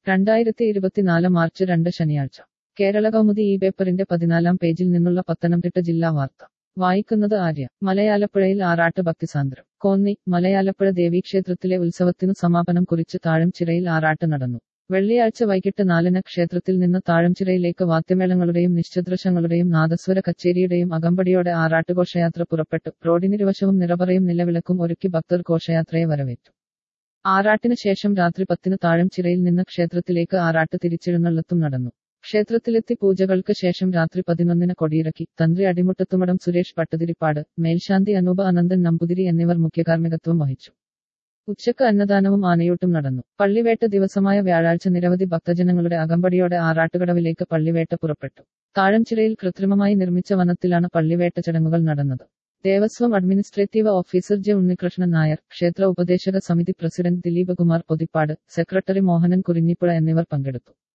രണ്ടായിരത്തി ഇരുപത്തിനാല് മാർച്ച് രണ്ട് ശനിയാഴ്ച കേരള കൗമുദി ഈ പേപ്പറിന്റെ പതിനാലാം പേജിൽ നിന്നുള്ള പത്തനംതിട്ട ജില്ലാ വാർത്ത വായിക്കുന്നത് ആര്യ മലയാലപ്പുഴയിൽ ആറാട്ട് ഭക്തിസാന്ദ്രം കോന്നി മലയാലപ്പുഴ ദേവീക്ഷേത്രത്തിലെ ഉത്സവത്തിനു സമാപനം കുറിച്ച് താഴംചിറയിൽ ആറാട്ട് നടന്നു വെള്ളിയാഴ്ച വൈകിട്ട് നാലിന് ക്ഷേത്രത്തിൽ നിന്ന് താഴംചിറയിലേക്ക് വാദ്യമേളങ്ങളുടെയും നിശ്ചദ്രശങ്ങളുടെയും നാദസ്വര കച്ചേരിയുടെയും അകമ്പടിയോടെ ആറാട്ട് ഘോഷയാത്ര പുറപ്പെട്ടു റോഡിനിരുവശവും നിറപറയും നിലവിളക്കും ഒരുക്കി ഭക്തർ ഘോഷയാത്രയെ വരവേറ്റു ആറാട്ടിന് ശേഷം രാത്രി പത്തിന് താഴംചിറയിൽ നിന്ന് ക്ഷേത്രത്തിലേക്ക് ആറാട്ട് തിരിച്ചെഴുന്നള്ളത്തും നടന്നു ക്ഷേത്രത്തിലെത്തി പൂജകൾക്ക് ശേഷം രാത്രി പതിനൊന്നിന് കൊടിയിറക്കി തന്ത്രി അടിമുട്ടത്തുമടം സുരേഷ് പട്ടതിരിപ്പാട് മേൽശാന്തി അനൂപ അനന്തൻ നമ്പൂതിരി എന്നിവർ മുഖ്യകാർമ്മികത്വം വഹിച്ചു ഉച്ചക്ക് അന്നദാനവും ആനയൂട്ടും നടന്നു പള്ളിവേട്ട ദിവസമായ വ്യാഴാഴ്ച നിരവധി ഭക്തജനങ്ങളുടെ അകമ്പടിയോടെ ആറാട്ടുകടവിലേക്ക് പള്ളിവേട്ട പുറപ്പെട്ടു താഴംചിറയിൽ കൃത്രിമമായി നിർമ്മിച്ച വനത്തിലാണ് പള്ളിവേട്ട ചടങ്ങുകൾ നടന്നത് Devaswom administrative officer J Unnikrishnan Nair ക്ഷേത്ര ഉപദേശക സമിതി പ്രസിഡന്റ് ദിലീപ് കുമാർ പൊതിപ്പാട് സെക്രട്ടറി മോഹനൻ കുരിഞ്ഞിപ്പുഴ എന്നിവർ പങ്കെടുത്തു